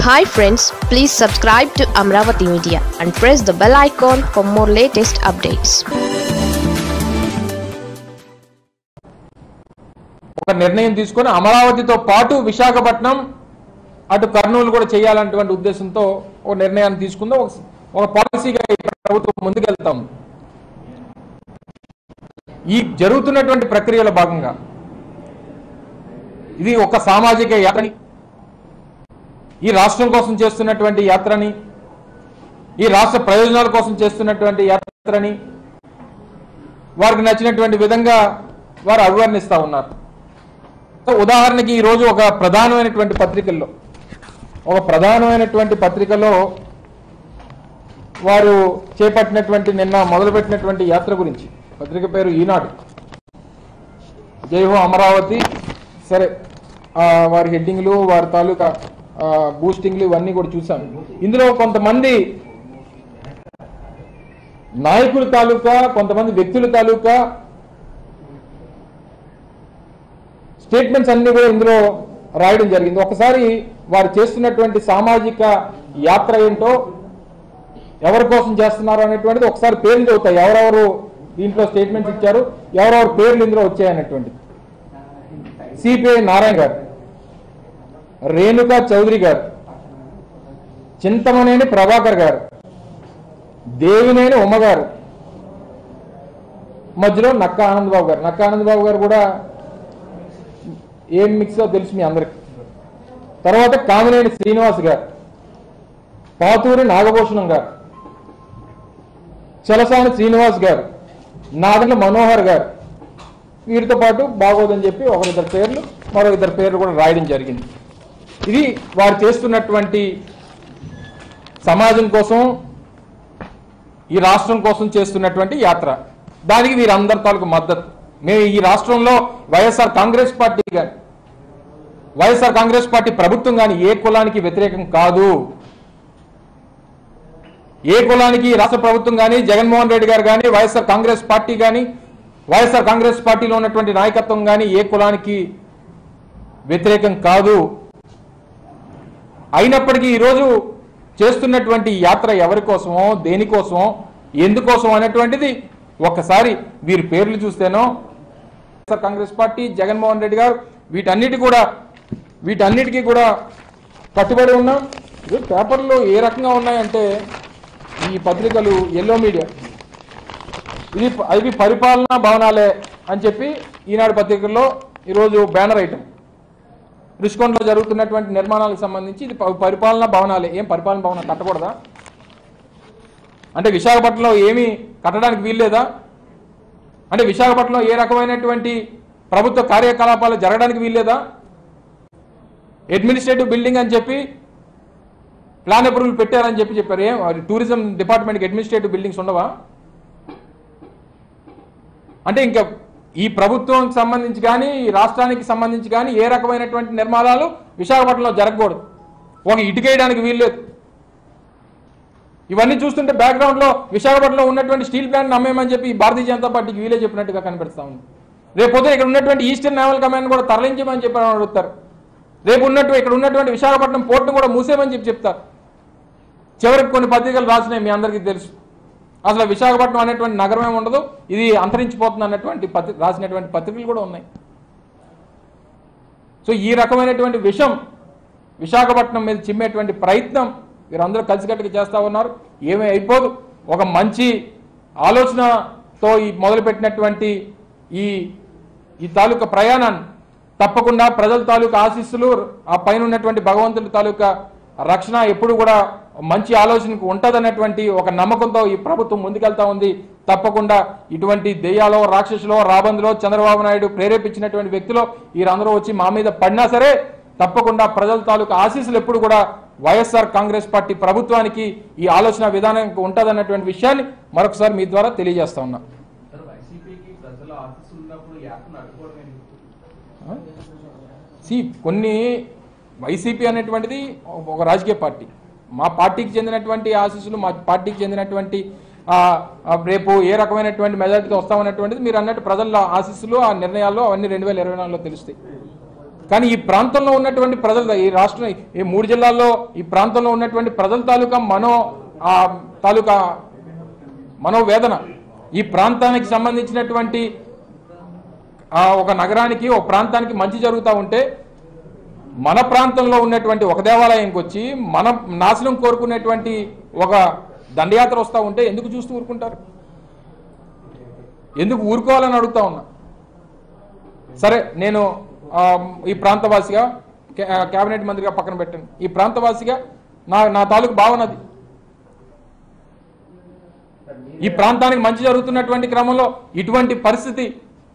Hi friends please subscribe to Amaravati media and press the bell icon for more latest updates ఒక నిర్ణయం తీసుకొని అమరావతితో పాటు విశాఖపట్నం అటు కర్నూలు కూడా చేయాలన్నటువంటి ఉద్దేశంతో ఒక నిర్ణయాన్ని తీసుకుందో ఒక ఒక పాలసీగా ఈ ప్రభుత్వం ముందుకెళ్తాం ఈ జరుగుతున్నటువంటి ప్రక్రియలో భాగంగా ఇది ఒక సామాజిక యాత్రని ఈ రాష్ట్రం కోసం చేస్తున్నటువంటి యాత్రని ఈ రాష్ట్ర ప్రయోజనాల కోసం చేస్తున్నటువంటి యాత్రని వారికి నచ్చినటువంటి విధంగా వారు అభివర్ణిస్తూ ఉన్నారు సో ఉదాహరణకి ఈరోజు ఒక ప్రధానమైనటువంటి పత్రికల్లో ఒక ప్రధానమైనటువంటి పత్రికలో వారు చేపట్టినటువంటి నిన్న మొదలుపెట్టినటువంటి యాత్ర గురించి పత్రిక పేరు ఈనాడు జై హో అమరావతి సరే ఆ, వారి హెడ్డింగ్లు వారి తాలూకా ఆ, బూస్టింగ్లు ఇవన్నీ కూడా చూసాం ఇందులో కొంతమంది నాయకుల తాలూకా కొంతమంది వ్యక్తుల తాలూకా స్టేట్మెంట్స్ అన్ని కూడా ఇందులో రాయడం జరిగింది ఒకసారి వారు చేస్తున్నటువంటి సామాజిక యాత్ర ఏంటో ఎవరి కోసం చేస్తున్నారు అనేటువంటిది ఒకసారి పేర్లు చదువుతాయి ఎవరెవరు దీంట్లో స్టేట్మెంట్స్ ఇచ్చారు ఎవరెవరు పేర్లు ఇందులో వచ్చాయనేటువంటిది సిపిఐ నారాయణ గారు రేణుకా చౌదరి గారు చింతమనేని ప్రభాకర్ గారు దేవినేని ఉమ్మ గారు మధ్యలో నక్క ఆనందబాబు గారు నక్క ఆనందబాబు గారు కూడా ఏం మిక్సో తెలుసు మీ అందరికి తర్వాత కామినేని శ్రీనివాస్ గారు పాతూరి నాగభూషణం గారు చలసాని శ్రీనివాస్ గారు నాదెండ్ల మనోహర్ గారు వీరితో పాటు బాగోదని చెప్పి ఒకరిద్దరు పేర్లు మరో ఇద్దరు పేర్లు కూడా రాయడం జరిగింది ఇది వారు చేస్తున్నటువంటి సమాజం కోసం ఈ రాష్ట్రం కోసం చేస్తున్నటువంటి యాత్ర దానికి వీరందరి తాలూకు మద్దతు మేము ఈ రాష్ట్రంలో వైఎస్ఆర్ కాంగ్రెస్ పార్టీ కానీ వైఎస్ఆర్ కాంగ్రెస్ పార్టీ ప్రభుత్వం కానీ ఏ కులానికి వ్యతిరేకం కాదు ఏ కులానికి ఈ రాష్ట్ర ప్రభుత్వం కానీ జగన్మోహన్ రెడ్డి గారు కానీ వైఎస్ఆర్ కాంగ్రెస్ పార్టీ కానీ వైఎస్ఆర్ కాంగ్రెస్ పార్టీలో ఉన్నటువంటి నాయకత్వం కానీ ఏ కులానికి వ్యతిరేకం కాదు అయినప్పటికీ ఈరోజు చేస్తున్నటువంటి ఈ యాత్ర ఎవరి కోసమో దేనికోసమో ఎందుకోసం అనేటువంటిది ఒక్కసారి వీరి పేర్లు చూస్తేనో వైఎస్ఆర్ కాంగ్రెస్ పార్టీ జగన్మోహన్ రెడ్డి గారు వీటన్నిటి కూడా వీటన్నిటికీ కూడా కట్టుబడి ఉన్నాం ఇది పేపర్లు ఏ రకంగా ఉన్నాయంటే ఈ పత్రికలు ఎల్లో మీడియా ఇది అవి పరిపాలనా భవనాలే అని చెప్పి ఈనాడు పత్రికల్లో ఈరోజు బ్యానర్ ఐటమ్ రుషికొండలో జరుగుతున్నటువంటి నిర్మాణాలకు సంబంధించి ఇది ప- పరిపాలనా భవనాలే ఏం పరిపాలన భవనం కట్టకూడదా అంటే విశాఖపట్నంలో ఏమీ కట్టడానికి వీల్లేదా అంటే విశాఖపట్నంలో ఏ రకమైనటువంటి ప్రభుత్వ కార్యకలాపాలు జరగడానికి వీల్లేదా అడ్మినిస్ట్రేటివ్ బిల్డింగ్ అని చెప్పి ప్లాన్ అప్రూవల్ పెట్టారని చెప్పి చెప్పారు ఏం అది టూరిజం డిపార్ట్మెంట్కి అడ్మినిస్ట్రేటివ్ బిల్డింగ్స్ ఉండవా అంటే ఇంకా ఈ ప్రభుత్వానికి సంబంధించి కానీ ఈ రాష్ట్రానికి సంబంధించి కానీ ఏ రకమైనటువంటి నిర్మాణాలు విశాఖపట్నంలో జరగకూడదు ఒక ఇటుకేయడానికి వీల్లేదు ఇవన్నీ చూస్తుంటే background లో విశాఖపట్నంలో ఉన్నటువంటి స్టీల్ ప్లాంట్ నమ్మేమని చెప్పి ఈ భారతీయ జనతా పార్టీకి వీలే చెప్పినట్టుగా కనిపిస్తా ఉంది రేపు పొద్దున ఇక్కడ ఉన్నటువంటి ఈస్టర్న్ నేవల్ కమాండ్ కూడా తరలించమని చెప్పి అని అడుగుతారు రేపు ఉన్నట్టు ఇక్కడ ఉన్నటువంటి విశాఖపట్నం పోర్టును కూడా మూసేమని చెప్పి చెప్తారు చివరికి కొన్ని పత్రికలు రాసినాయి మీ అందరికీ తెలుసు అసలు విశాఖపట్నం అనేటువంటి నగరమే ఉండదు ఇది అంతరించిపోతుంది అన్నటువంటి పత్రి రాసినటువంటి పత్రికలు కూడా ఉన్నాయి సో ఈ రకమైనటువంటి విషం విశాఖపట్నం మీద చిమ్మేటువంటి ప్రయత్నం వీరందరూ కలిసికట్టుగా చేస్తూ ఉన్నారు ఏమీ అయిపోదు ఒక మంచి ఆలోచనతో ఈ మొదలుపెట్టినటువంటి ఈ ఈ తాలూకా ప్రయాణాన్ని తప్పకుండా ప్రజల తాలూకా ఆశీస్సులు ఆ పైన ఉన్నటువంటి భగవంతుడి తాలూకా రక్షణ ఎప్పుడు కూడా మంచి ఆలోచనకు ఉంటదన్నటువంటి ఒక నమ్మకంతో ఈ ప్రభుత్వం ముందుకెళ్తా ఉంది తప్పకుండా ఇటువంటి దెయ్యాలో రాక్షసులో రాబందులో చంద్రబాబు నాయుడు ప్రేరేపించినటువంటి వ్యక్తులు వీరందరూ వచ్చి మా మీద పడినా సరే తప్పకుండా ప్రజల తాలూకా ఆశీస్సులు ఎప్పుడు కూడా వైఎస్ఆర్ కాంగ్రెస్ పార్టీ ప్రభుత్వానికి ఈ ఆలోచన విధానానికి ఉంటదన్నటువంటి విషయాన్ని మరొకసారి మీ ద్వారా తెలియజేస్తా ఉన్నా సార్ వైసీపీకి ప్రజల ఆఫీస్ ఉన్నప్పుడు యాత్రను అడ్డుకోవడం ఎందుకు సి కొన్ని వైసీపీ అనేటువంటిది ఒక రాజకీయ పార్టీ మా పార్టీకి చెందినటువంటి ఆశీస్సులు మా పార్టీకి చెందినటువంటి ఆ, ఆ, రేపు ఏ రకమైనటువంటి మెజారిటీతో వస్తామనేటువంటిది మీరు అన్నట్టు ప్రజల ఆశీస్సులు ఆ నిర్ణయాలు అవన్నీ రెండు వేల ఇరవై నాలుగులో తెలుస్తాయి కానీ ఈ ప్రాంతంలో ఉన్నటువంటి ప్రజల ఈ రాష్ట్రం ఈ మూడు జిల్లాల్లో ఈ ప్రాంతంలో ఉన్నటువంటి ప్రజల తాలూకా మనో ఆ తాలూకా మనోవేదన ఈ ప్రాంతానికి సంబంధించినటువంటి ఆ ఒక నగరానికి ఒక ప్రాంతానికి మంచి జరుగుతూ ఉంటే మన ప్రాంతంలో ఉన్నటువంటి ఒక దేవాలయంకి వచ్చి మన నాశనం కోరుకునేటువంటి ఒక దండయాత్ర వస్తూ ఉంటే ఎందుకు చూస్తూ ఊరుకుంటారు ఎందుకు ఊరుకోవాలని అడుగుతా ఉన్నా సరే నేను ఆ, ఈ ప్రాంతవాసిగా కే- ఆ, కేబినెట్ మంత్రిగా పక్కన పెట్టాను ఈ ప్రాంతవాసిగా నా నా తాలూకు భావన అది ఈ ప్రాంతానికి మంచి జరుగుతున్నటువంటి క్రమంలో ఇటువంటి పరిస్థితి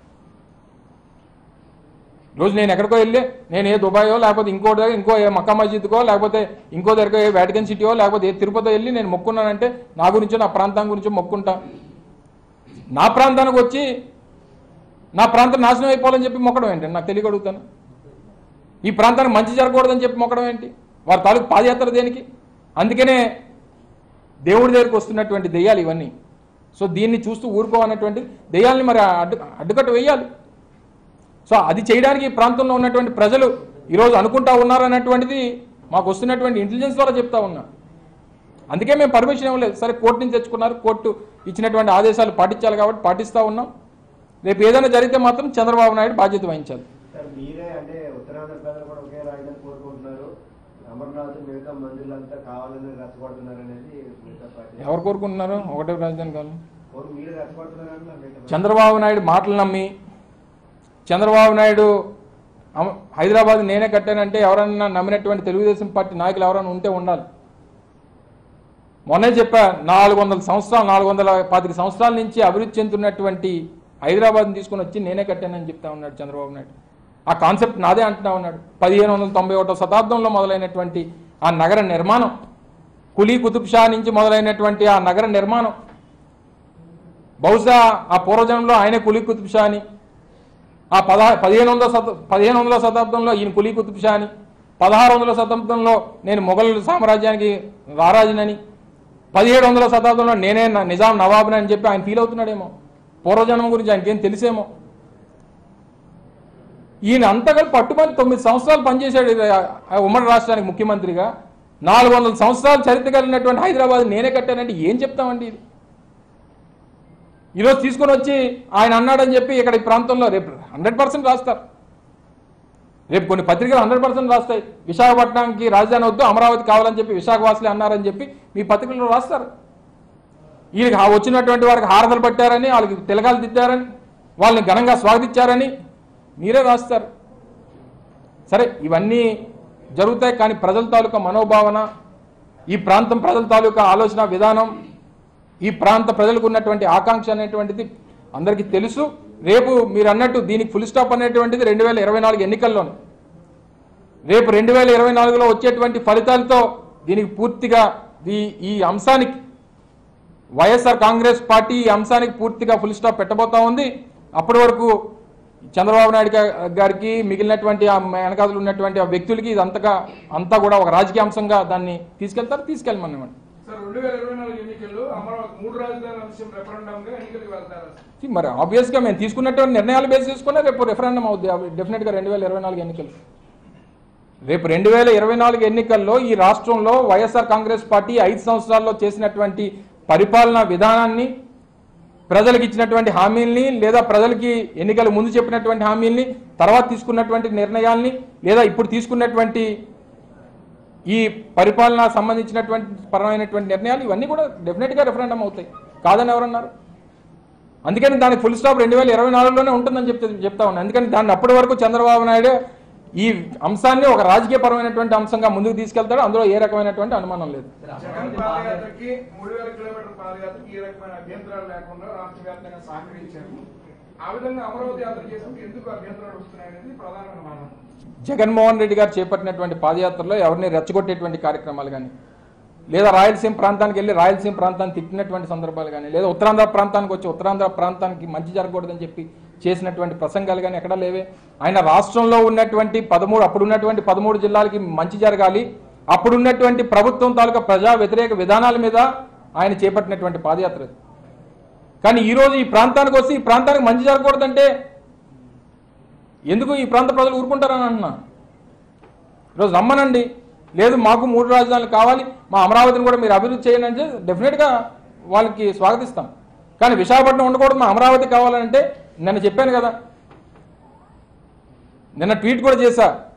రోజు నేను ఎక్కడికో వెళ్ళి నేను ఏ దుబాయో లేకపోతే ఇంకో దగ్గర ఇంకో ఏ మక్కా మస్జిద్కో లేకపోతే ఇంకో దగ్గర ఏ వ్యాటికన్ సిటీయో లేకపోతే ఏ తిరుపతి వెళ్ళి నేను మొక్కున్నానంటే నా గురించో నా ప్రాంతం గురించో మొక్కుంటా నా ప్రాంతానికి వచ్చి నా ప్రాంతం నాశనం అయిపోవాలని చెప్పి మొక్కడం ఏంటి నాకు తెలియక అడుగుతాను ఈ ప్రాంతానికి మంచి జరగకూడదని చెప్పి మొక్కడం ఏంటి వారి తాలూకు పాదయాత్ర దేనికి అందుకనే దేవుడి దగ్గరికి వస్తున్నటువంటి దెయ్యాలు ఇవన్నీ సో దీన్ని చూస్తూ ఊరుకోవన్నటువంటి దెయ్యాల్ని మరి అడ్డు అడ్డుకట్ట వేయాలి సో అది చేయడానికి ఈ ప్రాంతంలో ఉన్నటువంటి ప్రజలు ఈరోజు అనుకుంటా ఉన్నారన్నటువంటిది మాకు వస్తున్నటువంటి ఇంటెలిజెన్స్ ద్వారా చెప్తా ఉన్నా అందుకే మేము పర్మిషన్ ఇవ్వలేదు సరే కోర్టు నుంచి తెచ్చుకున్నారు కోర్టు ఇచ్చినటువంటి ఆదేశాలు పాటించాలి కాబట్టి పాటిస్తూ ఉన్నాం రేపు ఏదైనా జరిగితే మాత్రం చంద్రబాబు నాయుడు బాధ్యత వహించాలి సార్ మీరే అంటే ఉత్తరాంధ్ర ప్రజలు కూడా ఒకే రాజధాని కోరుకుంటున్నారు అమర్నాథ్ మిగతా మందిర్లంతా కావాలని రెచ్చగొడుతున్నారు అనేది మిగతా పార్టీ ఎవరు కోరుకుంటున్నారు ఒకటే రాజధాని కాదు కోరు మీరు రెచ్చగొడుతున్నారని మిగతా పార్టీ. చంద్రబాబు నాయుడు మాటలు నమ్మి చంద్రబాబు నాయుడు అమ- హైదరాబాద్ నేనే కట్టానంటే ఎవరన్నా నమ్మినటువంటి తెలుగుదేశం పార్టీ నాయకులు ఎవరైనా ఉంటే ఉండాలి మొన్నే చెప్పా నాలుగు వందల సంవత్సరాలు నాలుగు వందల పాతిక సంవత్సరాల నుంచి అభివృద్ధి చెందుతున్నటువంటి హైదరాబాద్ని తీసుకొని వచ్చి నేనే కట్టానని చెప్తా ఉన్నాడు చంద్రబాబు నాయుడు ఆ కాన్సెప్ట్ నాదే అంటున్నా ఉన్నాడు పదిహేను వందల తొంభై ఒకటో శతాబ్దంలో మొదలైనటువంటి ఆ నగర నిర్మాణం కులీ కుతుబ్ షా నుంచి మొదలైనటువంటి ఆ నగర నిర్మాణం బహుశా ఆ పూర్వజనంలో ఆయనే కులీ కుతుబ్ షా అని ఆ పదహా పదిహేను వందల శత పదిహేను వందల శతాబ్దంలో ఈయన కులీ కుతుబ్ షా అని పదహారు వందల శతాబ్దంలో నేను మొఘల్ సామ్రాజ్యానికి రారాజునని పదిహేడు వందల శతాబ్దంలో నేనే న- నిజాం నవాబుని అని చెప్పి ఆయన ఫీల్ అవుతున్నాడేమో పూర్వజన్మ గురించి ఆయనకేం తెలిసేమో ఈయన అంతగా పట్టుమని తొమ్మిది సంవత్సరాలు పనిచేశాడు ఇది ఆ- ఆ ఉమ్మడి రాష్ట్రానికి ముఖ్యమంత్రిగా నాలుగు వందల సంవత్సరాలు చరిత్ర కలిగినటువంటి హైదరాబాద్ నేనే కట్టానంటే ఏం చెప్తామండి ఇది ఈరోజు తీసుకొని వచ్చి ఆయన అన్నాడని చెప్పి ఇక్కడ ఈ ప్రాంతంలో రేపు హండ్రెడ్ పర్సెంట్ రాస్తారు రేపు కొన్ని పత్రికలు హండ్రెడ్ పర్సెంట్ రాస్తాయి విశాఖపట్నానికి రాజధాని వద్దు అమరావతి కావాలని చెప్పి విశాఖవాసులే అన్నారని చెప్పి మీ పత్రికల్లో రాస్తారు వీళ్ళకి ఆ వచ్చినటువంటి వారికి హారతలు పట్టారని వాళ్ళకి తిలకాలు దిద్దారని వాళ్ళని ఘనంగా స్వాగతించారని మీరే రాస్తారు సరే ఇవన్నీ జరుగుతాయి కానీ ప్రజల తాలూకా మనోభావన ఈ ప్రాంతం ప్రజల తాలూకా ఆలోచన విధానం ఈ ప్రాంత ప్రజలకు ఉన్నటువంటి ఆకాంక్ష అనేటువంటిది అందరికీ తెలుసు రేపు మీరు అన్నట్టు దీనికి ఫుల్ స్టాప్ అనేటువంటిది రెండు వేల ఇరవై నాలుగు ఎన్నికల్లోనే రేపు రెండు వేల ఇరవై నాలుగులో వచ్చేటువంటి ఫలితాలతో దీనికి పూర్తిగా ఈ ఈ అంశానికి వైఎస్ఆర్ కాంగ్రెస్ పార్టీ ఈ అంశానికి పూర్తిగా ఫుల్ స్టాప్ పెట్టబోతా ఉంది అప్పటి వరకు చంద్రబాబు నాయుడు గా- గారికి మిగిలినటువంటి ఆ వెనకాతలు ఉన్నటువంటి ఆ వ్యక్తులకి ఇది అంతగా అంతా కూడా ఒక రాజకీయ అంశంగా దాన్ని తీసుకెళ్తారు తీసుకెళ్ళమన్నమాట సార్ రెండు వేల ఇరవై నాలుగు ఎన్నికల్లో అమరావతి మూడు రాజధానుల అంశం రెఫరెండం గా ఎన్నికలకు వెళ్తారు మరి ఆబ్వియస్ గా మేము తీసుకున్నటువంటి నిర్ణయాలు బేస్ చేసుకునే రేపు రెఫరెండం అవుద్ది డెఫినెట్ గా రెండు వేల ఇరవై నాలుగు ఎన్నికలు రేపు రెండు వేల ఇరవై నాలుగు ఎన్నికల్లో ఈ రాష్ట్రంలో వైఎస్ఆర్ కాంగ్రెస్ పార్టీ ఐదు సంవత్సరాల్లో చేసినటువంటి పరిపాలనా విధానాన్ని ప్రజలకు ఇచ్చినటువంటి హామీల్ని లేదా ప్రజలకి ఎన్నికల ముందు చెప్పినటువంటి హామీల్ని తర్వాత తీసుకున్నటువంటి నిర్ణయాల్ని లేదా ఇప్పుడు తీసుకున్నటువంటి ఈ పరిపాలన సంబంధించినటువంటి పరమైనటువంటి నిర్ణయాలు ఇవన్నీ కూడా డెఫినెట్గా రెఫరెండం అవుతాయి కాదని ఎవరన్నారు అందుకని దానికి ఫుల్ స్టాప్ రెండు వేల ఇరవై నాలుగులోనే ఉంటుందని చెప్తే చెప్తా ఉన్నాను అందుకని దాన్ని అప్పటి వరకు చంద్రబాబు నాయుడు ఈ అంశాన్ని ఒక రాజకీయపరమైనటువంటి అంశంగా ముందుకు తీసుకెళ్తాడు అందులో ఏ రకమైనటువంటి అనుమానం లేదు జగన్ పాదయాత్రకి మూడు వేల కిలోమీటర్ పాదయాత్రకి ఏ రకమైన అభ్యంతరాలు లేకుండా రాష్ట్ర వ్యాప్తంగా సహకరించారు ఆ విధంగా అమరావతి యాత్ర చేసినప్పుడు ఎందుకు అభ్యంతరాలు వస్తున్నాయి అనేది ప్రధానమైన మానం జగన్మోహన్ రెడ్డి గారు చేపట్టినటువంటి పాదయాత్రలో ఎవరిని రెచ్చగొట్టేటువంటి కార్యక్రమాలు కానీ లేదా రాయలసీమ ప్రాంతానికి వెళ్ళి రాయలసీమ ప్రాంతాన్ని తిట్టినటువంటి సందర్భాలు కానీ లేదా ఉత్తరాంధ్ర ప్రాంతానికి వచ్చి ఉత్తరాంధ్ర ప్రాంతానికి మంచి జరగకూడదని చెప్పి చేసినటువంటి ప్రసంగాలు కానీ ఎక్కడా లేవే ఆయన రాష్ట్రంలో ఉన్నటువంటి పదమూడు అప్పుడు ఉన్నటువంటి పదమూడు జిల్లాలకి మంచి జరగాలి అప్పుడున్నటువంటి ప్రభుత్వం తాలూకా ప్రజా వ్యతిరేక విధానాల మీద ఆయన చేపట్టినటువంటి పాదయాత్ర ఇది. కానీ ఈరోజు ఈ ప్రాంతానికి వచ్చి ఈ ప్రాంతానికి మంచి జరగకూడదంటే ఎందుకు ఈ ప్రాంత ప్రజలు ఊరుకుంటారని అంటున్నా ఈరోజు రమ్మనండి లేదు మాకు మూడు రాజధానులు కావాలి మా అమరావతిని కూడా మీరు అభివృద్ధి చేయండి అంటే డెఫినెట్గా వాళ్ళకి స్వాగతిస్తాం కానీ విశాఖపట్నం ఉండకూడదు మా అమరావతి కావాలంటే నిన్న చెప్పాను కదా నిన్న ట్వీట్ కూడా చేశా